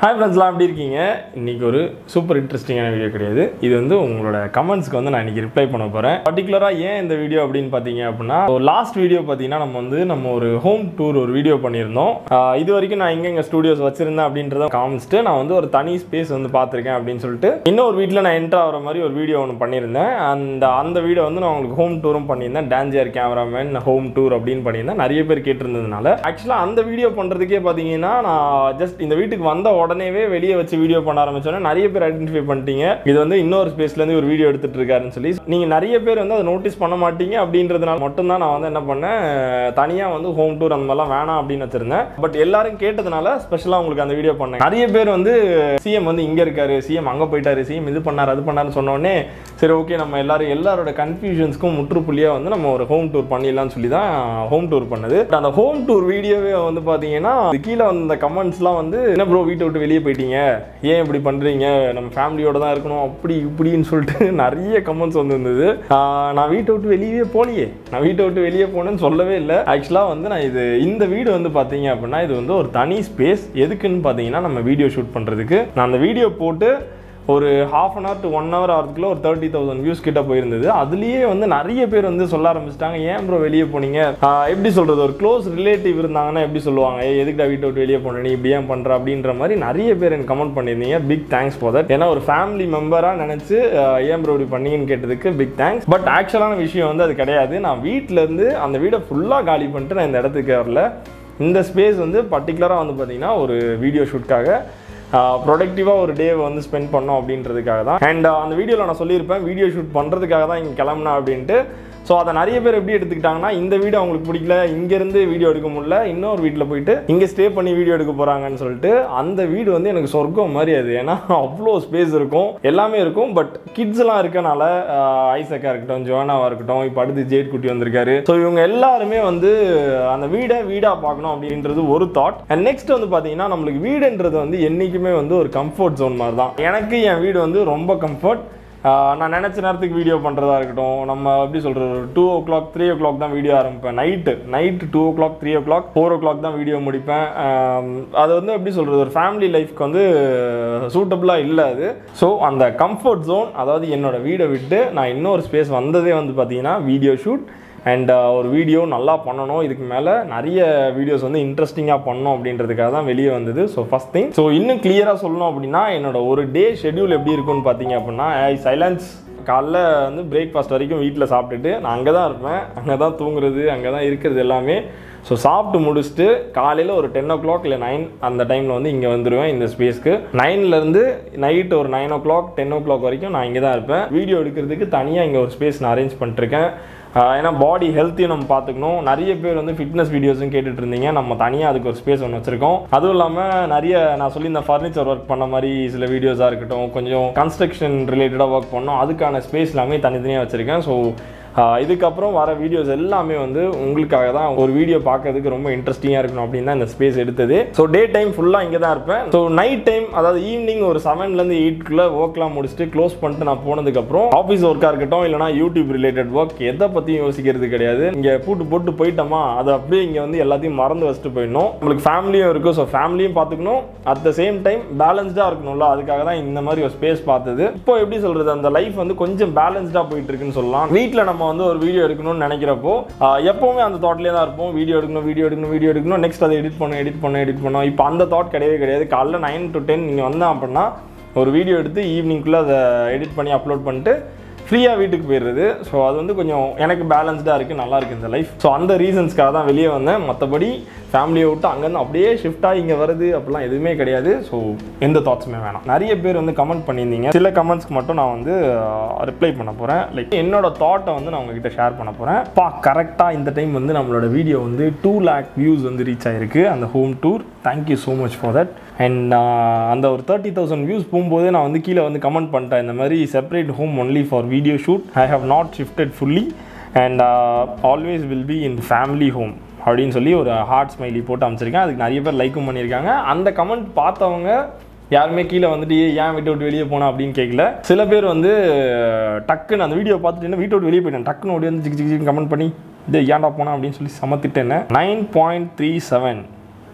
hi ஃப்ரெண்ட்ஸ்லாம் எப்படி இருக்கீங்க இன்றைக்கி ஒரு சூப்பர் இன்ட்ரெஸ்டிங்கான வீடியோ கிடையாது இது வந்து உங்களோட கமெண்ட்ஸ்க்கு வந்து நான் இன்றைக்கி ரிப்ளை பண்ண போகிறேன் பர்டிகுலராக ஏன் இந்த வீடியோ அப்படின்னு பார்த்தீங்க அப்படின்னா லாஸ்ட் வீடியோ பார்த்தீங்கன்னா நம்ம வந்து நம்ம ஒரு ஹோம் டூர் ஒரு வீடியோ பண்ணியிருந்தோம் ஆஹ் இது வரைக்கும் நான் எங்கெங்க ஸ்டூடியோஸ் வச்சுருந்தேன் அப்படின்றத காமிச்சிட்டு நான் வந்து ஒரு தனி ஸ்பேஸ் வந்து பார்த்துருக்கேன் அப்படின்னு சொல்லிட்டு இன்னொரு வீட்டில் நான் என்ட்ரு ஆகிற மாதிரி ஒரு வீடியோ ஒன்று பண்ணியிருந்தேன் அந்த அந்த வீடியோ வந்து நான் உங்களுக்கு ஹோம் டூரும் பண்ணியிருந்தேன் டான்ஜியர் கேமராமேன் ஹோம் டூர் அப்படின்னு பண்ணியிருந்தேன் நிறைய பேர் கேட்டிருந்ததுனால ஆக்சுவலாக அந்த வீடியோ பண்ணுறதுக்கே பார்த்தீங்கன்னா நான் ஜஸ்ட் இந்த வீட்டுக்கு வந்த உடனேவே வெளியே வச்சு வீடியோ பண்ண ஆரம்பிச்சோன்னே நிறைய பேர் ஐடென்டிஃபை பண்ணிட்டீங்க இது வந்து இன்னொரு ஸ்பேஸ்லேருந்து ஒரு வீடியோ எடுத்துட்டு இருக்காருன்னு சொல்லி நீங்கள் நிறைய பேர் வந்து அதை நோட்டீஸ் பண்ண மாட்டீங்க அப்படின்றதுனால மட்டும்தான் நான் வந்து என்ன பண்ணேன் தனியாக வந்து ஹோம் டூர் அந்த மாதிரிலாம் வேணாம் அப்படின்னு வச்சிருந்தேன் பட் எல்லாரும் கேட்டதுனால ஸ்பெஷலாக உங்களுக்கு அந்த வீடியோ பண்ணேன் நிறைய பேர் வந்து சிஎம் வந்து இங்கே இருக்காரு சிஎம் அங்கே போயிட்டாரு சிஎம் இது பண்ணார் அது பண்ணாருன்னு சொன்ன உடனே சரி ஓகே நம்ம எல்லாரும் எல்லாரோட கன்ஃபியூஷன்ஸ்க்கும் முற்றுப்புள்ளியாக வந்து நம்ம ஒரு ஹோம் டூர் பண்ணிடலாம்னு சொல்லி தான் ஹோம் டூர் பண்ணது But அந்த ஹோம் டூர் வீடியோவே வந்து பார்த்தீங்கன்னா இது கீழே வந்த கமெண்ட்ஸ்லாம் வந்து என்ன ப்ரோ வீட்டை விட்டு வெளியே போயிட்டீங்க ஏன் இப்படி பண்ணுறீங்க நம்ம ஃபேமிலியோட தான் இருக்கணும் அப்படி இப்படின்னு சொல்லிட்டு நிறைய கமெண்ட்ஸ் வந்து இருந்தது ஆஹ் நான் வீட்டை விட்டு வெளியே போனியே நான் வீட்டை விட்டு வெளியே போனேன்னு சொல்லவே இல்லை ஆக்சுவலாக வந்து நான் இது இந்த வீடு வந்து பார்த்தீங்க அப்படின்னா இது வந்து ஒரு தனி ஸ்பேஸ் எதுக்குன்னு பார்த்தீங்கன்னா நம்ம வீடியோ ஷூட் பண்ணுறதுக்கு நான் அந்த வீடியோ போட்டு ஒரு half an hour to one hour ஆகிறதுக்குள்ள ஒரு தேர்ட்டி தௌசண்ட் வியூஸ் கிட்ட போயிருந்தது அதுலேயே வந்து நிறைய பேர் வந்து சொல்ல ஆரம்பிச்சிட்டாங்க ஏன் ப்ரோ வெளியே போனீங்க ஆஹ் எப்படி சொல்கிறது ஒரு க்ளோஸ் ரிலேட்டிவ் இருந்தாங்கன்னா எப்படி சொல்லுவாங்க ஏய் எதுக்குடா வீட்டை விட்டு வெளியே போன நீ இப்படி ஏன் பண்ணுற அப்படின்ற மாதிரி நிறைய பேர் எனக்கு கமெண்ட் பண்ணியிருந்தீங்க பிக் தேங்க்ஸ் ஃபார் தட் ஏன்னா ஒரு ஃபேமிலி மெம்பராக நினச்சி ஏன் ப்ரோ இப்படி பண்ணீங்கன்னு கேட்டதுக்கு பிக் தேங்க்ஸ் பட் ஆக்சுவலான விஷயம் வந்து அது கிடையாது நான் வீட்டில் இருந்து அந்த வீடை ஃபுல்லாக காலி பண்ணிட்டு நான் இந்த இடத்துக்கு வரல இந்த ஸ்பேஸ் வந்து பர்டிகுலராக வந்து பார்த்தீங்கன்னா ஒரு வீடியோ ஷூட்காக ப்ரொடக்டிவாக ஒரு டேவை வந்து ஸ்பெண்ட் பண்ணோம் அப்படின்றதுக்காக தான் அண்ட் அந்த வீடியோவில் நான் சொல்லியிருப்பேன் வீடியோ ஷூட் பண்ணுறதுக்காக தான் இங்கே கிளம்புனா அப்படின்ட்டு ஸோ அதை நிறைய பேர் எப்படி எடுத்துக்கிட்டாங்கன்னா இந்த வீடியோ அவங்களுக்கு பிடிக்கல இங்கேருந்து வீடியோ எடுக்க முடியல இன்னொரு வீட்டில் போயிட்டு இங்கே ஸ்டே பண்ணி வீடியோ எடுக்க போகிறாங்கன்னு சொல்லிட்டு அந்த வீடு வந்து எனக்கு சொர்க்கம் மாதிரி அது ஏன்னா அவ்வளோ ஸ்பேஸ் இருக்கும் எல்லாமே இருக்கும் பட் கிட்ஸ்லாம் இருக்கனால ஐசக்கா இருக்கட்டும் ஜோனாவாக இருக்கட்டும் இப்போ அடுத்து ஜேட் குட்டி வந்திருக்காரு ஸோ இவங்க எல்லாருமே வந்து அந்த வீடை வீடாக பார்க்கணும் அப்படின்றது ஒரு தாட் அண்ட் நெக்ஸ்ட் வந்து பார்த்தீங்கன்னா நம்மளுக்கு வீடுன்றது வந்து என்றைக்குமே வந்து ஒரு கம்ஃபர்ட் ஜோன் மாதிரி தான் எனக்கு என் வீடு வந்து ரொம்ப கம்ஃபர்ட் ஆஹ் நான் நினச்ச நேரத்துக்கு வீடியோ பண்ணுறதா இருக்கட்டும் நம்ம எப்படி சொல்கிறது two o'clock three o'clock தான் வீடியோ ஆரம்பிப்பேன் night night two o'clock three o'clock four o'clock தான் வீடியோ முடிப்பேன் ஆம், அது வந்து எப்படி சொல்கிறது ஒரு ஃபேமிலி லைஃப்க்கு வந்து சூட்டபுளாக இல்லை அது ஸோ அந்த கம்ஃபர்ட் ஜோன் அதாவது என்னோட வீடை விட்டு நான் இன்னொரு ஸ்பேஸ் வந்ததே வந்து பார்த்தீங்கன்னா வீடியோ ஷூட் அண்ட் ஒரு வீடியோ நல்லா பண்ணணும் இதுக்கு மேலே நிறைய வீடியோஸ் வந்து இன்ட்ரெஸ்டிங்காக பண்ணணும் அப்படின்றதுக்காக தான் வெளியே வந்தது ஸோ ஃபஸ்ட் திங் ஸோ இன்னும் கிளியராக சொல்லணும் அப்படின்னா என்னோட ஒரு டே ஷெட்யூல் எப்படி இருக்கும்னு பார்த்தீங்க அப்படின்னா ஐ சைலன்ஸ் காலைல வந்து பிரேக்ஃபாஸ்ட் வரைக்கும் வீட்டில் சாப்பிட்டுட்டு நான் அங்கே தான் இருப்பேன் அங்கே தான் தூங்குறது அங்கே தான் இருக்கிறது எல்லாமே ஸோ சாப்பிட்டு முடிச்சுட்டு காலையில் ஒரு டென் ஓ கிளாக் இல்லை நைன் அந்த டைமில் வந்து இங்கே வந்துடுவேன் இந்த ஸ்பேஸ்க்கு நைன்லேருந்து நைட் ஒரு nine o'clock ten o'clock வரைக்கும் நான் இங்கே தான் இருப்பேன் வீடியோ எடுக்கிறதுக்கு தனியாக இங்கே ஒரு ஸ்பேஸ் நான் அரேஞ்ச் பண்ணிட்டுருக்கேன் ஆஹ் ஏன்னா பாடி ஹெல்த்தையும் நம்ம பார்த்துக்கணும் நிறைய பேர் வந்து ஃபிட்னஸ் வீடியோஸும் கேட்டுட்டு இருந்தீங்க நம்ம தனியாக அதுக்கு ஒரு ஸ்பேஸ் ஒன்று வச்சுருக்கோம் அதுவும் இல்லாமல் நிறைய நான் சொல்லி இந்த ஃபர்னிச்சர் ஒர்க் பண்ண மாதிரி சில வீடியோஸாக இருக்கட்டும் கொஞ்சம் கன்ஸ்ட்ரக்ஷன் ரிலேட்டடாக ஒர்க் பண்ணோம் அதுக்கான ஸ்பேஸ் எல்லாமே தனித்தனியாக வச்சுருக்கேன் ஸோ இதுக்கப்புறம் வர வீடியோஸ் எல்லாமே வந்து உங்களுக்காக தான் ஒரு வீடியோ பார்க்கறதுக்கு ரொம்ப இன்ட்ரெஸ்டிங்காக இருக்கணும் அப்படின்னு தான் இந்த ஸ்பேஸ் எடுத்தது ஸோ டே டைம் ஃபுல்லாக இங்கே தான் இருப்பேன் ஸோ நைட் டைம் அதாவது ஈவினிங் ஒரு செவன்லேருந்து எயிட்குள்ளே ஒர்க்லாம் முடிச்சுட்டு க்ளோஸ் பண்ணிட்டு நான் போனதுக்கப்புறம் ஆஃபீஸ் ஒர்க்காக இருக்கட்டும் இல்லைனா யூடியூப் ரிலேட்டட் ஒர்க் எதை பற்றியும் யோசிக்கிறது கிடையாது இங்கே பூட்டு போட்டு போயிட்டோமா அதை அப்படியே இங்கே வந்து எல்லாத்தையும் மறந்து வச்சுட்டு போயிடணும் நம்மளுக்கு ஃபேமிலியும் இருக்கும் ஸோ ஃபேமிலியும் பார்த்துக்கணும் அட் த சேம் டைம் பேலன்ஸ்டாக இருக்கணும்ல அதுக்காக தான் இந்த மாதிரி ஒரு ஸ்பேஸ் பார்த்தது இப்போ எப்படி சொல்கிறது அந்த லைஃப் வந்து கொஞ்சம் பேலன்ஸ்டாக போயிட்டு இருக்குன்னு சொல்லலாம் வீட்டில் நம்ம வந்து ஒரு வீடியோ எடுக்கணும்னு நினைக்கிறப்போ ஆஹ், எப்பவுமே அந்த தாட்லேயே தான் இருப்போம் வீடியோ எடுக்கணும் வீடியோ எடுக்கணும் வீடியோ எடுக்கணும் நெக்ஸ்ட் அதை எடிட் பண்ணணும் எடிட் பண்ணணும் எடிட் பண்ணணும் இப்போ அந்த தாட் கிடையவே கிடையாது காலைல நைன் டு டென் நீங்கள் வந்தேன் அப்படின்னா ஒரு வீடியோ எடுத்து ஈவினிங்குள்ளே அதை எடிட் பண்ணி அப்லோட் பண்ணிட்டு ஃப்ரீயாக வீட்டுக்கு போயிடுறது ஸோ அது வந்து கொஞ்சம் எனக்கு பேலன்ஸ்டாக இருக்குது நல்லா இருக்குது இந்த லைஃப் ஸோ அந்த ரீசன்ஸ்க்காக தான் வெளியே வந்தேன் மற்றபடி ஃபேமிலியை விட்டு அங்கேருந்து அப்படியே ஷிஃப்டாக இங்கே வருது அப்படிலாம் எதுவுமே கிடையாது ஸோ எந்த தாட்ஸுமே வேணாம் நிறைய பேர் வந்து கமெண்ட் பண்ணியிருந்தீங்க சில கமெண்ட்ஸ்க்கு மட்டும் நான் வந்து ரிப்ளை பண்ண போகிறேன் லைக் என்னோட தாட்டை வந்து நான் உங்ககிட்ட ஷேர் பண்ண போகிறேன் பா கரெக்டாக இந்த டைம் வந்து நம்மளோட வீடியோ வந்து டூ லேக் வியூஸ் வந்து ரீச் ஆயிருக்கு அந்த home tour thank you so much for that and அந்த ஒரு தேர்ட்டி தௌசண்ட் வியூஸ் போகும்போது நான் வந்து கீழே வந்து கமெண்ட் பண்ணிட்டேன் இந்த மாதிரி separate home only for video shoot I have not shifted fully and always will be in family home அப்படின்னு சொல்லி ஒரு ஹார்ட் ஸ்மைலி போட்டு அமைச்சிருக்கேன் அதுக்கு நிறைய பேர் லைக்கும் பண்ணியிருக்காங்க அந்த கமெண்ட் பார்த்தவங்க யாருமே கீழே வந்துட்டு "ஏய், ஏன் வீட்டை விட்டு வெளியே போனா அப்படின்னு கேட்கல சில பேர் வந்து டக்குன்னு அந்த வீடியோ பார்த்துட்டு என்ன வீட்டை விட்டு வெளியே போயிட்டேன் டக்குன்னு ஓடி வந்து ஜிக் ஜிக் கமெண்ட் பண்ணி இது ஏன்டா போனா அப்படின்னு சொல்லி சமத்திட்டேன் நைன் பாயிண்ட் த்ரீ செவன்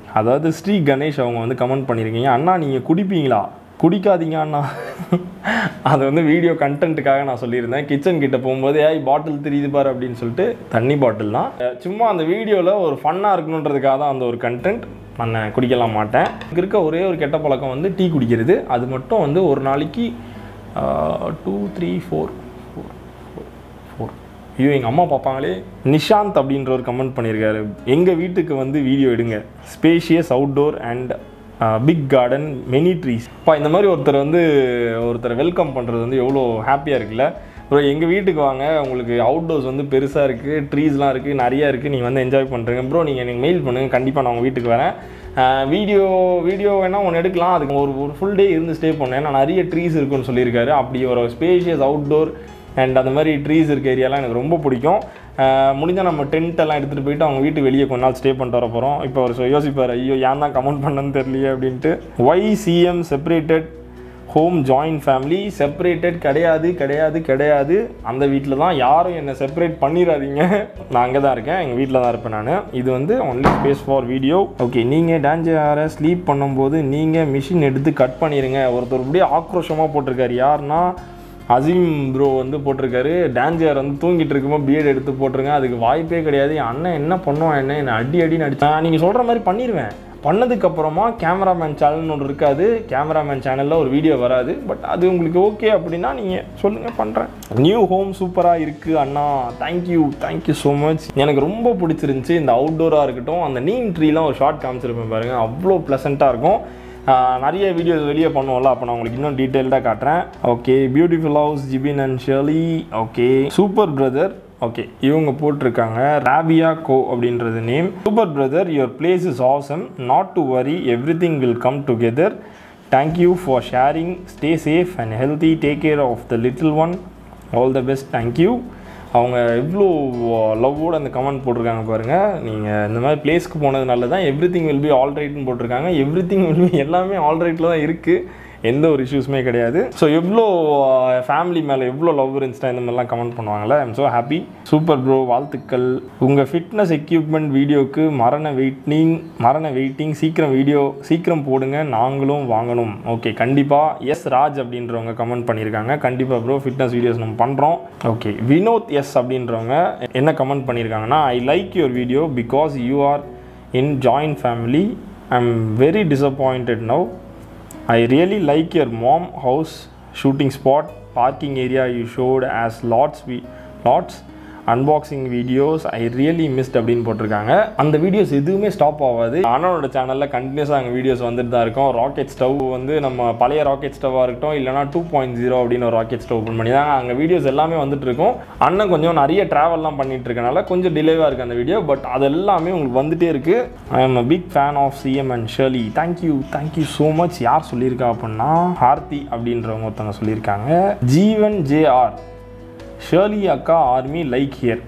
அதாவது ஸ்ரீ கணேஷ் அவங்க வந்து கமெண்ட் பண்ணியிருக்கீங்க அண்ணா நீங்கள் குடிப்பீங்களா குடிக்காதீங்க அண்ணா அது வந்து வீடியோ கண்டென்ட்டுக்காக நான் சொல்லியிருந்தேன் கிச்சன் கிட்ட போகும்போது ஏய் பாட்டில் தெரியுது பாரு அப்படின்னு சொல்லிட்டு தண்ணி பாட்டில் தான் சும்மா அந்த வீடியோவில் ஒரு ஃபன்னாக இருக்கணுன்றதுக்காக தான் அந்த ஒரு கண்டென்ட் நான் குடிக்கலாம் மாட்டேன் எனக்கு இருக்க ஒரே ஒரு கெட்ட பழக்கம் வந்து டீ குடிக்கிறது அது மட்டும் வந்து ஒரு நாளைக்கு two three four four four ஐயோ எங்கள் அம்மா பார்ப்பாங்களே நிஷாந்த் அப்படின்ற ஒரு கமெண்ட் பண்ணியிருக்காரு எங்கள் வீட்டுக்கு வந்து வீடியோ எடுங்க spacious outdoor and big garden many trees இப்போ இந்த மாதிரி ஒருத்தர் வந்து ஒருத்தர் வெல்கம் பண்ணுறது வந்து எவ்வளோ ஹாப்பியாக இருக்குல்ல ப்ரோ எங்கள் வீட்டுக்கு வாங்க உங்களுக்கு அவுட்டோர்ஸ் வந்து பெருசாக இருக்குது ட்ரீஸ்லாம் இருக்குது நிறையா இருக்குது நீங்கள் வந்து என்ஜாய் பண்ணுறீங்க ப்ரோ நீங்கள் எனக்கு மெயில் பண்ணுங்கள் கண்டிப்பாக நான் உங்கள் வீட்டுக்கு வரேன் வீடியோ வீடியோ வேணால் ஒன்று எடுக்கலாம் அதுக்கு ஒரு ஒரு ஃபுல் டே இருந்து ஸ்டே பண்ணேன் ஏன்னா நிறைய ட்ரீஸ் இருக்குன்னு சொல்லியிருக்காரு அப்படி ஒரு ஸ்பேஷியஸ் அவுட்டோர் அண்ட் அந்த மாதிரி ட்ரீஸ் இருக்க ஏரியாலாம் எனக்கு ரொம்ப பிடிக்கும் முடிஞ்சால் நம்ம டென்ட் எல்லாம் எடுத்துகிட்டு போயிட்டு அவங்க வீட்டு வெளியே கொஞ்ச நாள் ஸ்டே பண்ணிட்டு வர போகிறோம் இப்போ அவர் யோசிப்பார் ஐயோ ஏன் தான் கமெண்ட் பண்ணன்னு தெரியலையே அப்படின்ட்டு why CM separated home joint family separated கிடையாது கிடையாது கிடையாது அந்த வீட்டில் தான் யாரும் என்னை செப்பரேட் பண்ணிடாதீங்க நான் அங்கே தான் இருக்கேன் எங்கள் வீட்டில் தான் இருப்பேன் நான் இது வந்து only space for video okay நீங்கள் டான்ஜாரை ஸ்லீப் பண்ணும்போது நீங்கள் மிஷின் எடுத்து கட் பண்ணிடுங்க ஒருத்தர் அப்படியே ஆக்ரோஷமாக போட்டிருக்காரு யாருன்னா அசீம் ப்ரோ வந்து போட்டிருக்காரு டான்ஜியார் வந்து தூங்கிட்டு இருக்கும்போது பிஎட் எடுத்து போட்டிருங்க அதுக்கு வாய்ப்பே கிடையாது என் அண்ணன் என்ன பண்ணுவான் என்ன என்னை அடி அடின்னு அடிச்சான் நீங்கள் சொல்கிற மாதிரி பண்ணிடுவேன் பண்ணதுக்கப்புறமா கேமராமேன் சேனல்னு ஒன்று இருக்காது கேமராமேன் சேனலில் ஒரு வீடியோ வராது பட் அது உங்களுக்கு ஓகே அப்படின்னா நீங்கள் சொல்லுங்கள் பண்ணுறேன் நியூ ஹோம் சூப்பராக இருக்குது அண்ணா தேங்க்யூ தேங்க்யூ ஸோ மச் எனக்கு ரொம்ப பிடிச்சிருந்துச்சி இந்த அவுட்டோராக இருக்கட்டும் அந்த நீம் ட்ரீலாம் ஒரு ஷார்ட் காமிச்சிருப்பேன் பாருங்கள் அவ்வளோ ப்ளசண்ட்டாக இருக்கும் நிறைய வீடியோஸ் வெளியே பண்ணுவோம்ல அப்போ நான் உங்களுக்கு இன்னும் டீட்டெயில்டாக காட்டுறேன் okay beautiful house Jibin and Shirley okay super brother okay இவங்க போட்டிருக்காங்க ராபியா கோ அப்படின்றது name super brother your place is awesome not to worry everything will come together thank you for sharing stay safe and healthy take care of the little one all the best thank you அவங்க எவ்வளோ லவ்வோட அந்த comment போட்டிருக்காங்க பாருங்கள் நீங்கள் இந்த மாதிரி பிளேஸ்க்கு போனது நல்லது தான் everything will be all ரைட்னு போட்டிருக்காங்க எவ்ரி திங் வில் பி எல்லாமே ஆல் ரைட்டில் தான் இருக்குது எந்த ஒரு இஷ்யூஸுமே கிடையாது ஸோ எவ்வளோ ஃபேமிலி மேலே எவ்வளோ லவ் இருந்துச்சுன்னா இந்த மாதிரிலாம் கமெண்ட் பண்ணுவாங்களே I'm so happy super bro வாழ்த்துக்கள் உங்கள் ஃபிட்னஸ் எக்யூப்மெண்ட் வீடியோக்கு மரண வெயிட்டிங் மரண வெயிட்டிங் சீக்கிரம் வீடியோ சீக்கிரம் போடுங்க நாங்களும் வாங்கணும் ஓகே கண்டிப்பாக எஸ் ராஜ் அப்படின்றவங்க கமெண்ட் பண்ணியிருக்காங்க கண்டிப்பாக ப்ரோ ஃபிட்னஸ் வீடியோஸ் நம்ம பண்ணுறோம் ஓகே வினோத் எஸ் அப்படின்றவங்க என்ன கமெண்ட் பண்ணியிருக்காங்கன்னா I like your video because you are in joint family I am very disappointed now I really like your mom house shooting spot parking area you showed as lots we lots unboxing videos I really missed அப்படின்னு போட்டிருக்காங்க அந்த videos எதுவுமே stop ஆகாது அண்ணனோட சேனலில் கண்டினியூஸாக அங்கே videos வந்துட்டு தான் இருக்கும் ராக்கெட் ஸ்டவ் வந்து நம்ம பழைய ராக்கெட் ஸ்டவ்வாக இருக்கட்டும் இல்லைனா டூ பாயிண்ட் ஜீரோ அப்படின்னு ஒரு ராக்கெட் ஸ்டவ் ஓப்பன் பண்ணி தான் அங்கே வீடியோஸ் எல்லாமே வந்துட்டு இருக்கும் அண்ணன் கொஞ்சம் நிறைய ட்ராவல்லாம் பண்ணிட்டு இருக்கனால கொஞ்சம் டிலேவாக இருக்குது அந்த வீடியோ பட் அது எல்லாமே உங்களுக்கு வந்துட்டே இருக்குது I am a big fan of CM and Shirley thank you thank you so much யார் சொல்லியிருக்கா அப்படின்னா ஹார்த்தி அப்படின்றவங்க ஒருத்தவங்க சொல்லியிருக்காங்க ஜீவன் ஜேஆர் ஷேர்லி அக்கா ஆர்மி லைக் ஹியர்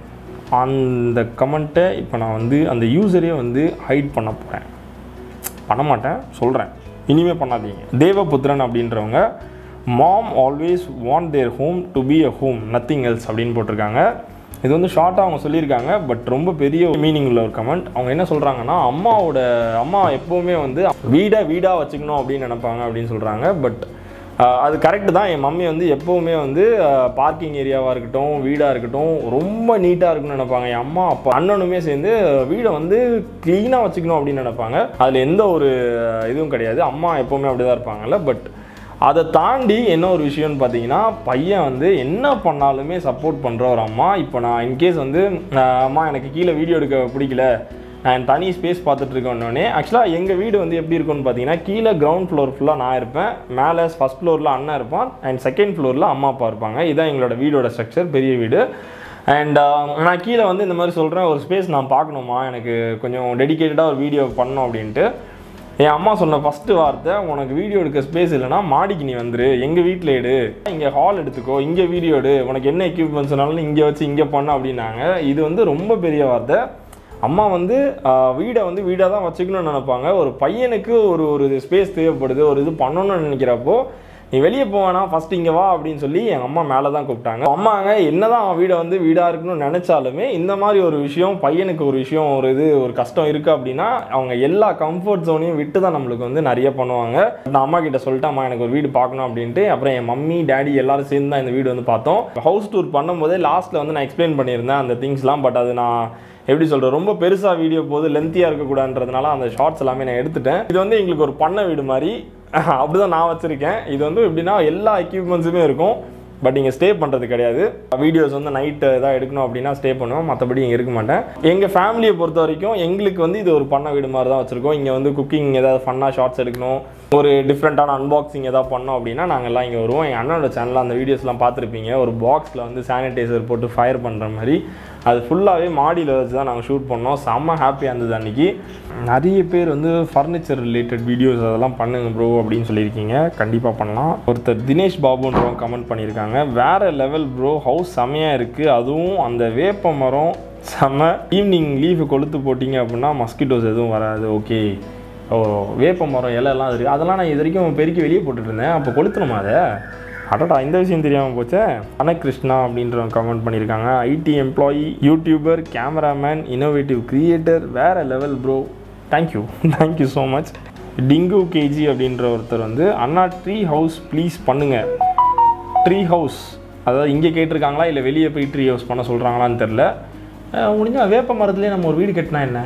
அந்த கமெண்ட்டை இப்போ நான் வந்து அந்த யூசரே வந்து ஹைட் பண்ண போகிறேன் பண்ண மாட்டேன் சொல்கிறேன் இனிமேல் பண்ணாதீங்க தேவபுத்திரன் அப்படின்றவங்க mom always want their home to be a home nothing else அப்படின்னு போட்டிருக்காங்க இது வந்து ஷார்ட்டாக அவங்க சொல்லியிருக்காங்க பட் ரொம்ப பெரிய மீனிங் உள்ள ஒரு கமெண்ட் அவங்க என்ன சொல்கிறாங்கன்னா அம்மாவோட அம்மா எப்போவுமே வந்து வீடை வீடாக வச்சுக்கணும் அப்படின்னு நினைப்பாங்க அப்படின்னு சொல்கிறாங்க பட் அது கரெக்டு தான் என் மம்மி வந்து எப்போவுமே வந்து பார்க்கிங் ஏரியாவாக இருக்கட்டும் வீடாக இருக்கட்டும் ரொம்ப நீட்டாக இருக்குன்னு நினைப்பாங்க என் அம்மா அப்பா அண்ணனுமே சேர்ந்து வீடை வந்து க்ளீனாக வச்சுக்கணும் அப்படின்னு நினைப்பாங்க அதில் எந்த ஒரு இதுவும் கிடையாது அம்மா எப்போவுமே அப்படி தான் இருப்பாங்கல்ல பட் அதை தாண்டி என்ன ஒரு விஷயம்னு பார்த்தீங்கன்னா பையன் வந்து என்ன பண்ணாலுமே சப்போர்ட் பண்ணுற ஒரு அம்மா இப்போ நான் இன்கேஸ் வந்து அஹ், அம்மா எனக்கு கீழே வீடியோ எடுக்க பிடிக்கல நான் தனி ஸ்பேஸ் பார்த்துட்டு இருக்கோன்னே ஆக்சுவலாக எங்கள் வீடு வந்து எப்படி இருக்கும்னு பார்த்தீங்கன்னா கீழே கிரவுண்ட் ஃப்ளோர் ஃபுல்லாக நான் இருப்பேன் மேலே ஃபஸ்ட் ஃப்ளோரில் அண்ணன் இருப்பான் அண்ட் செகண்ட் ஃப்ளோரில் அம்மா அப்பா இருப்பாங்க இதுதான் எங்களோட வீடோட ஸ்ட்ரக்சர் பெரிய வீடு அண்ட் நான் கீழே வந்து இந்த மாதிரி சொல்கிறேன் ஒரு ஸ்பேஸ் நான் பார்க்கணுமா எனக்கு கொஞ்சம் டெடிகேட்டடாக ஒரு வீடியோ பண்ணணும் அப்படின்ட்டு என் அம்மா சொன்ன ஃபஸ்ட்டு வார்த்தை உனக்கு வீடியோ எடுக்க ஸ்பேஸ் இல்லைனா மாடிக்கு நீ வந்துரு எங்கள் வீட்டில் எடு இங்கே ஹால் எடுத்துக்கோ இங்கே வீடியோ எடு உனக்கு என்ன எக்யூப்மெண்ட்ஸ் சொன்னாலும் இங்கே வச்சு இங்கே பண்ண அப்படின்னாங்க இது வந்து ரொம்ப பெரிய வார்த்தை அம்மா வந்து ஆஹ், வீடை வந்து வீடாக தான் வச்சுக்கணும்னு நினைப்பாங்க ஒரு பையனுக்கு ஒரு ஒரு ஸ்பேஸ் தேவைப்படுது ஒரு இது பண்ணணும்னு நினைக்கிறப்போ நீ வெளியே போவேனா ஃபர்ஸ்ட் இங்கே வா அப்படின்னு சொல்லி எங்கள் அம்மா மேலே தான் கூப்பிட்டாங்க அம்மாங்க என்னதான் அவன் வீடை வந்து வீடாக இருக்கணும்னு நினச்சாலுமே இந்த மாதிரி ஒரு விஷயம் பையனுக்கு ஒரு விஷயம் ஒரு இது ஒரு கஷ்டம் இருக்குது அப்படின்னா அவங்க எல்லா கம்ஃபர்ட் ஜோனையும் விட்டு தான் நம்மளுக்கு வந்து நிறைய பண்ணுவாங்க நான் அம்மா கிட்ட சொல்லிட்டு அம்மா எனக்கு ஒரு வீடு பார்க்கணும் அப்படின்ட்டு அப்புறம் என் மம்மி டேடி எல்லாரும் சேர்ந்து தான் இந்த வீடு வந்து பார்த்தோம் ஹவுஸ் டூர் பண்ணும்போதே லாஸ்ட்டில் வந்து நான் எக்ஸ்பிளைன் பண்ணியிருந்தேன் அந்த திங்ஸ்லாம் பட் அது நான் எப்படி சொல்கிறது ரொம்ப பெருசாக வீடியோ போது லென்த்தியாக இருக்கக்கூடாதுன்றதுனால அந்த ஷார்ட்ஸ் எல்லாமே நான் எடுத்துட்டேன் இது வந்து எங்களுக்கு ஒரு பண்ண வீடு மாதிரி அப்படிதான் நான் வச்சுருக்கேன் இது வந்து எப்படின்னா எல்லா எக்யூப்மெண்ட்ஸுமே இருக்கும் பட் இங்கே ஸ்டே பண்ணுறது கிடையாது வீடியோஸ் வந்து நைட்டு எதாவது எடுக்கணும் அப்படின்னா ஸ்டே பண்ணுவோம் மற்றபடி இங்கே இருக்க மாட்டேன் எங்கள் ஃபேமிலியை பொறுத்த வரைக்கும் எங்களுக்கு வந்து இது ஒரு பண்ண வீடு மாதிரி தான் வச்சுருக்கோம் இங்கே வந்து குக்கிங் ஏதாவது ஃபன்னாக ஷார்ட்ஸ் எடுக்கணும் ஒரு டிஃப்ரெண்ட்டான அன்பாக்சிங் எதாவது பண்ணோம் அப்படின்னா நாங்கள் எல்லாம் இங்கே வருவோம் எங்கள் அண்ணனோட சேனலில் அந்த வீடியோஸ்லாம் பார்த்துருப்பீங்க ஒரு பாக்ஸில் வந்து சானிடைசர் போட்டு ஃபயர் பண்ணுற மாதிரி அது ஃபுல்லாகவே மாடியில் வச்சு தான் நாங்கள் ஷூட் பண்ணோம் செம்ம ஹாப்பியாக இருந்தது அன்றைக்கி நிறைய பேர் வந்து ஃபர்னிச்சர் ரிலேட்டட் வீடியோஸ் அதெல்லாம் பண்ணுங்க ப்ரோ அப்படின்னு சொல்லியிருக்கீங்க கண்டிப்பாக பண்ணலாம் ஒருத்தர் தினேஷ் பாபுன்றவங்க கமெண்ட் பண்ணியிருக்காங்க வேறு லெவல் ப்ரோ ஹவுஸ் செம்மையாக இருக்குது அதுவும் அந்த வேப்ப மரம் செம்ம ஈவினிங் லீஃபு கொளுத்து போட்டிங்க அப்படின்னா மஸ்கிட்டோஸ் எதுவும் வராது ஓகே ஓ வேப்ப மரம் இலையெல்லாம் இருக்குது அதெல்லாம் நான் இது வரைக்கும் பெருக்கி வெளியே போட்டுட்டு இருந்தேன் அப்போ கொளுத்தணுமா அதை அடடா இந்த விஷயம் தெரியாமல் போச்சே அனகிருஷ்ணா அப்படின்றவங்க கமெண்ட் பண்ணியிருக்காங்க IT employee YouTuber cameraman innovative creator வேற level bro thank you thank you so much Tinku KG அப்படின்ற ஒருத்தர் வந்து அண்ணா ட்ரீ ஹவுஸ் ப்ளீஸ் பண்ணுங்க ட்ரீ ஹவுஸ் அதாவது இங்கே கேட்டிருக்காங்களா இல்லை வெளியே போய் ட்ரீ ஹவுஸ் பண்ண சொல்கிறாங்களான்னு தெரில முடிஞ்சால் வேப்ப மரத்துலேயே நம்ம ஒரு வீடு கட்டினா என்ன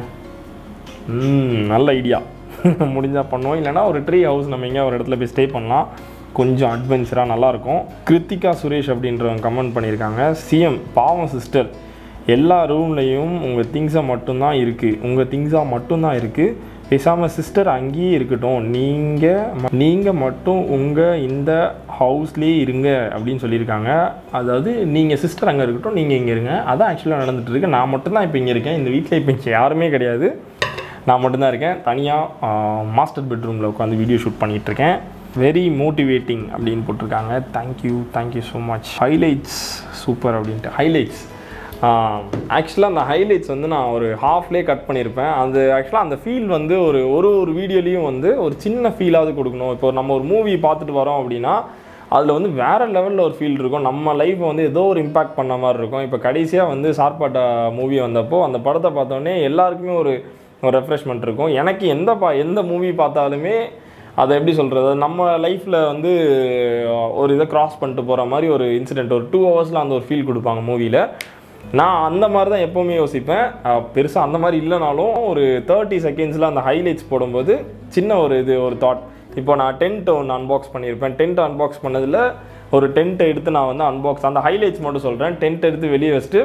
ம் நல்ல ஐடியா முடிஞ்சால் பண்ணுவோம் இல்லைனா ஒரு ட்ரீ ஹவுஸ் நம்ம எங்கேயா ஒரு இடத்துல போய் ஸ்டே பண்ணலாம் கொஞ்சம் அட்வென்ச்சராக நல்லாயிருக்கும் கிருத்திகா சுரேஷ் அப்படின்றவங்க கமெண்ட் பண்ணியிருக்காங்க சிஎம் பாவம் சிஸ்டர் எல்லா ரூம்லேயும் உங்கள் திங்ஸை மட்டும்தான் இருக்குது உங்கள் திங்ஸாக மட்டும்தான் இருக்குது பேசாமல் சிஸ்டர் அங்கேயே இருக்கட்டும் நீங்கள் நீங்கள் மட்டும் உங்கள் இந்த ஹவுஸ்லேயே இருங்க அப்படின்னு சொல்லியிருக்காங்க அதாவது நீங்கள் சிஸ்டர் அங்கே இருக்கட்டும் நீங்கள் இங்கே இருங்க அதான் ஆக்சுவலாக நடந்துட்டு இருக்கு நான் மட்டும்தான் இப்போ இங்கே இருக்கேன் இந்த வீட்டில் இப்போ இங்கே யாருமே கிடையாது நான் மட்டும்தான் இருக்கேன் தனியாக மாஸ்டர் பெட்ரூமில் உட்காந்து வீடியோ ஷூட் பண்ணிகிட்ருக்கேன் வெரி மோட்டிவேட்டிங் அப்படின்னு போட்டிருக்காங்க thank you thank you so much highlights super அப்படின்ட்டு ஹைலைட்ஸ் ஆக்சுவலாக அந்த ஹைலைட்ஸ் வந்து நான் ஒரு ஹாஃப்லே கட் பண்ணியிருப்பேன் அது ஆக்சுவலாக அந்த ஃபீல் வந்து ஒரு ஒரு ஒரு வீடியோலையும் வந்து ஒரு சின்ன ஃபீலாவது கொடுக்கணும் இப்போ நம்ம ஒரு மூவி பார்த்துட்டு வரோம் அப்படின்னா அதில் வந்து வேறு லெவலில் ஒரு ஃபீல் இருக்கும் நம்ம லைஃப்பை வந்து ஏதோ ஒரு இம்பாக்ட் பண்ண மாதிரி இருக்கும் இப்போ கடைசியாக வந்து சார்பாட்டா மூவி வந்தப்போ அந்த படத்தை பார்த்தோன்னே எல்லாருக்குமே ஒரு ஒரு ரெஃப்ரெஷ்மெண்ட் இருக்கும் எனக்கு எந்த பா எந்த மூவி பார்த்தாலுமே அதை எப்படி சொல்கிறது நம்ம லைஃப்பில் வந்து ஒரு இதை கிராஸ் பண்ணிட்டு போகிற மாதிரி ஒரு இன்சிடெண்ட் ஒரு டூ ஹவர்ஸில் அந்த ஒரு ஃபீல் கொடுப்பாங்க மூவியில் நான் அந்த மாதிரி தான் எப்போவுமே யோசிப்பேன் பெருசாக அந்த மாதிரி இல்லைனாலும் ஒரு தேர்ட்டி செகண்ட்ஸில் அந்த ஹைலைட்ஸ் போடும்போது சின்ன ஒரு இது ஒரு தாட் இப்போ நான் டென்ட் ஒன்று அன்பாக்ஸ் பண்ணியிருப்பேன் டென்ட் அன்பாக்ஸ் பண்ணதில் ஒரு டென்ட்டை எடுத்து நான் வந்து அன்பாக்ஸ் அந்த ஹைலைட்ஸ் மட்டும் சொல்கிறேன் டென்ட் எடுத்து வெளியே வச்சுட்டு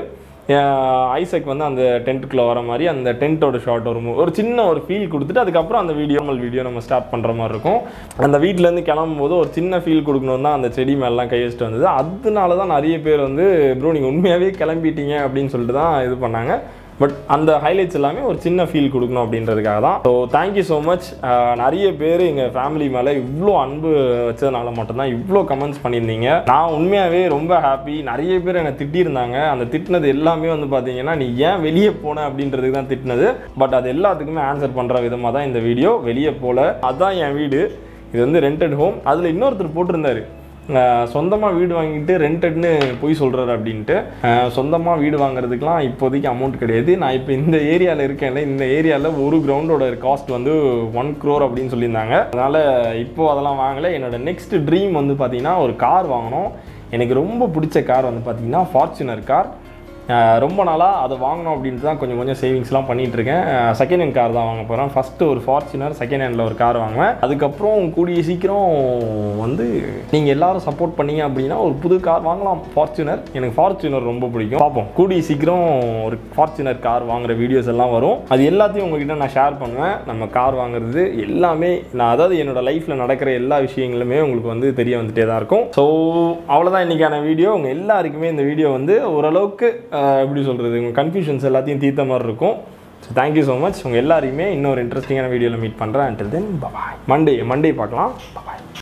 ஐசக் வந்து அந்த டென்ட்டுக்குள்ளே வர மாதிரி அந்த டென்ட்டோட ஷார்ட் ஒரு ஒரு சின்ன ஒரு ஃபீல் கொடுத்துட்டு அதுக்கப்புறம் அந்த வீடியோ நம்ம வீடியோ நம்ம ஸ்டார்ட் பண்ணுற மாதிரி இருக்கும் அந்த வீட்டிலேருந்து கிளம்பும்போது ஒரு சின்ன ஃபீல் கொடுக்கணும் தான் அந்த செடி மேலாம் கை வச்சுட்டு வந்தது அதனால தான் நிறைய பேர் வந்து ப்ரோ நீங்கள் உண்மையாகவே கிளம்பிட்டீங்க அப்படின்னு சொல்லிட்டு தான் இது பண்ணாங்க பட் அந்த ஹைலைட்ஸ் எல்லாமே ஒரு சின்ன ஃபீல் கொடுக்கணும் அப்படின்றதுக்காக தான் ஸோ தேங்க்யூ ஸோ மச் நிறைய பேர் எங்கள் ஃபேமிலி மேலே இவ்வளோ அன்பு வச்சதுனால மட்டும்தான் இவ்வளோ கமெண்ட்ஸ் பண்ணியிருந்தீங்க நான் உண்மையாகவே ரொம்ப ஹாப்பி நிறைய பேர் என்னை திட்டியிருந்தாங்க அந்த திட்டினது எல்லாமே வந்து பார்த்தீங்கன்னா நீ ஏன் வெளியே போன அப்படின்றதுக்கு தான் திட்டினது பட் அது எல்லாத்துக்குமே ஆன்சர் பண்ணுற விதமாக தான் இந்த வீடியோ வெளியே போல அதுதான் என் வீடு இது வந்து ரெண்டட் ஹோம் அதில் இன்னொருத்தர் போட்டிருந்தாரு சொந்தமாக வீடு வாங்கிட்டு ரெண்டட்னு போய் சொல்கிறாரு அப்படின்ட்டு சொந்தமாக வீடு வாங்குறதுக்கெலாம் இப்போதைக்கு அமௌண்ட் கிடையாது நான் இப்போ இந்த ஏரியாவில் இருக்கேன்ல இந்த ஏரியாவில் ஒரு கிரவுண்டோட காஸ்ட் வந்து ஒன் க்ரோர் அப்படின்னு சொல்லியிருந்தாங்க அதனால் இப்போது அதெல்லாம் வாங்கலை என்னோட நெக்ஸ்ட் ட்ரீம் வந்து பார்த்திங்கன்னா ஒரு கார் வாங்கணும் எனக்கு ரொம்ப பிடிச்ச கார் வந்து பார்த்திங்கன்னா ஃபார்ச்சுனர் கார் ரொம்ப நாளாக அதை வாங்கணும் அப்படின்ட்டு தான் கொஞ்சம் கொஞ்சம் சேவிங்ஸ்லாம் பண்ணிகிட்டு இருக்கேன் செகண்ட் ஹேண்ட் கார் தான் வாங்க போகிறேன் ஃபஸ்ட்டு ஒரு ஃபார்ச்சுனர் செகண்ட் ஹேண்டில் ஒரு கார் வாங்குவேன் அதுக்கப்புறம் கூடிய சீக்கிரம் வந்து நீங்கள் எல்லாரும் சப்போர்ட் பண்ணீங்க அப்படின்னா ஒரு புது கார் வாங்கலாம் ஃபார்ச்சுனர் எனக்கு ஃபார்ச்சுனர் ரொம்ப பிடிக்கும் பார்ப்போம் கூடிய சீக்கிரம் ஒரு ஃபார்ச்சுனர் கார் வாங்குற வீடியோஸ் எல்லாம் வரும் அது எல்லாத்தையும் உங்ககிட்ட நான் ஷேர் பண்ணுவேன் நம்ம கார் வாங்குறது எல்லாமே நான் அதாவது என்னோட லைஃப்பில் நடக்கிற எல்லா விஷயங்களுமே உங்களுக்கு வந்து தெரிய வந்துட்டே தான் இருக்கும் ஸோ அவ்வளோதான் இன்றைக்கான வீடியோ உங்கள் எல்லாருக்குமே இந்த வீடியோ வந்து ஓரளவுக்கு எப்படி சொல்கிறது உங்கள் கன்ஃபியூஷன்ஸ் எல்லாத்தையும் தீர்த்த மாதிரி இருக்கும் ஸோ தேங்க்யூ ஸோ மச் உங்கள் எல்லாரையுமே இன்னொரு இன்ட்ரெஸ்டிங்கான வீடியோவில் மீட் பண்ணுறேன் until then bye bye Monday Monday பார்க்கலாம் பபாய்